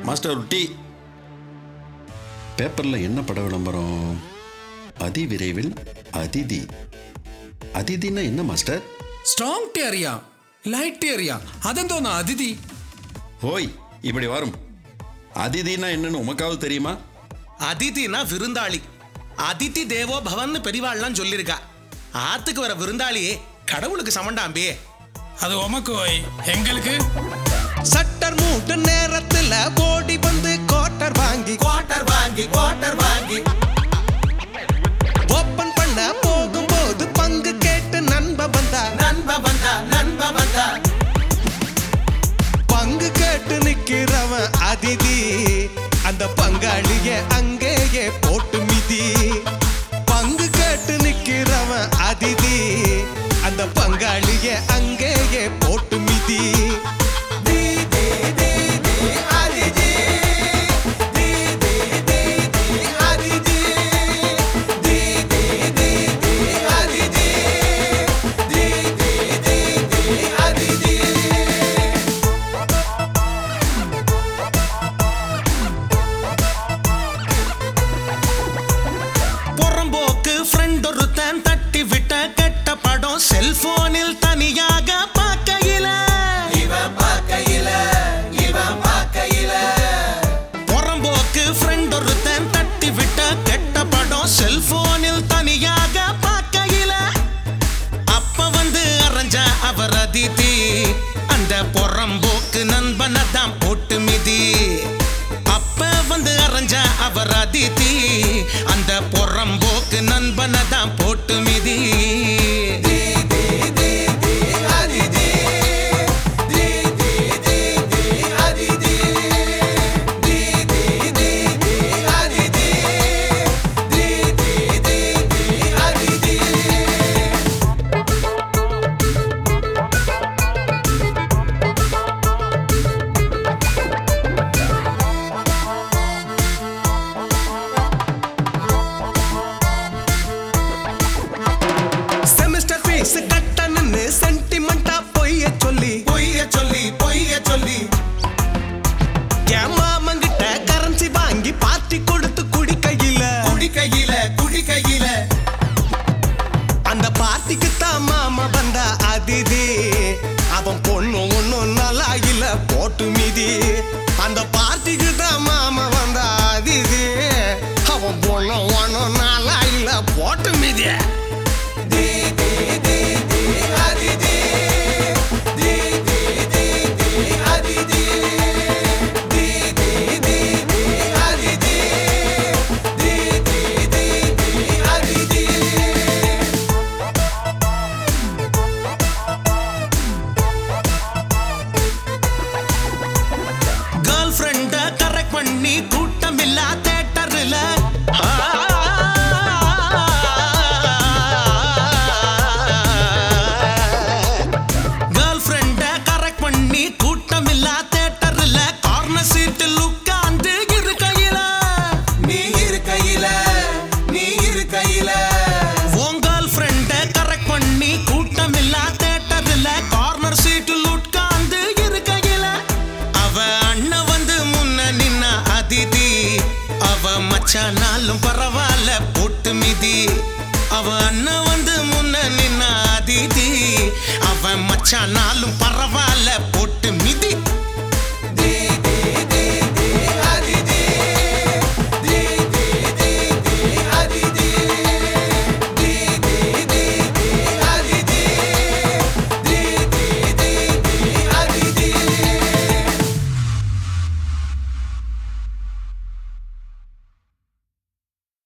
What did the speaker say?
master ஒரு tea பேப்பரில் என்ன பட விளம்பரம் அதி விரைவில் அதிதி அதிதின்னா என்ன master strong area light area அதெந்தோனா அதிதி ஓய் இப்படி வரும் அதிதினா என்னன்னு உமக்காவது தெரியுமா அதிதினா விருந்தாளி அதிதி தேவோ பவன்னு பெரியவாள்லாம் சொல்லியிருக்கா ஆத்துக்கு வர விருந்தாளியே கடவுளுக்கு சமண்டாம்பே அது உமக்கு ஓய் எங்களுக்கு சட்டர் மூட்டு நேரத்துல ஓடி வந்து கோட்டர் வாங்கி குவார்டர் வாங்கி குவார்டர் வாங்கி ஓப்பன் பண்ண போகும்போது பங்கு கேட்டு நண்ப வந்தா நண்ப வந்தா நண்ப வந்தா பங்கு கேட்டு நிக்கிறவன் அதிதி அந்த பங்காளிய அங்கேயே போட்டு மிதி பங்கு கேட்டு நிக்கிறவன் அதிதி அந்த பங்காளிய அங்கேயே போட்டு மிதி புறம்போக்கு ஃப்ரெண்ட் ஒருத்தன் தட்டி விட்ட கெட்ட படம் செல்போனில் தனியாக பார்க்கையில இவன் பார்க்கையில இவன் பார்க்கையில புறம்போக்கு ஃப்ரெண்ட் ஒருத்தன் தட்டி விட்ட கெட்ட படம் செல்போனில் தனியாக பார்க்கையில அப்ப வந்து அரைஞ்ச அவர் அதிதி அந்த புறம்போக்கு நண்பனை தான் போட்டு மிதி அப்ப வந்து அரைஞ்ச அவர் அதிதி அந்த புறம்போக்கு நண்பனை தான் போட்டு மிதி செமிஸ்டர் ஃபீஸ் கட்டணும்னு சென்டிமெண்டா பொய்ய சொல்லி பொய்ய சொல்லி பொய்ய சொல்லி என் மாமங்கிட்ட கரன்சி வாங்கி பார்ட்டி கொடுத்து குடிக்கையில குடிக்கையில குடிக்கையில அந்த பார்ட்டிக்கு தான் மாமா வந்த அதிதி அவன் பொண்ணு ஒண்ணும் நல்லா இல்ல போட்டு மிதி அந்த பார்ட்டிக்கு தான் மாமா வந்த அதிதி அவன் பொண்ணு ஒண்ணும் நல்லா இல்ல போட்டு மிதி கேர்ள் ஃப்ரெண்ட கரெக்ட் பண்ணி கூட்டம் இல்ல தேட்டர்ல கேர்ள் ஃப்ரெண்ட கரெக்ட் பண்ணி கூட்டம் இல்ல தேட்டர்ல கார்னர் சீட்டில் உட்கார்ந்து இருக்கையில நீ இருக்கையில நீ இருக்கையில உன் கேர்ள் ஃப்ரெண்ட கரெக்ட் பண்ணி கூட்டம் இல்ல தேட்டர்ல கார்னர் சீட்டில் உட்கார்ந்து இருக்கையில அவ அண்ணன் வந்து முன்ன நின்ன அதிதி அவ மச்சானாலும் பரவாயில்ல போட்டு மிதி அவ அண்ணன் வந்து முன்ன நின்ன அதிதி அவ மச்சானாலும் பரவாயில்ல போட்டு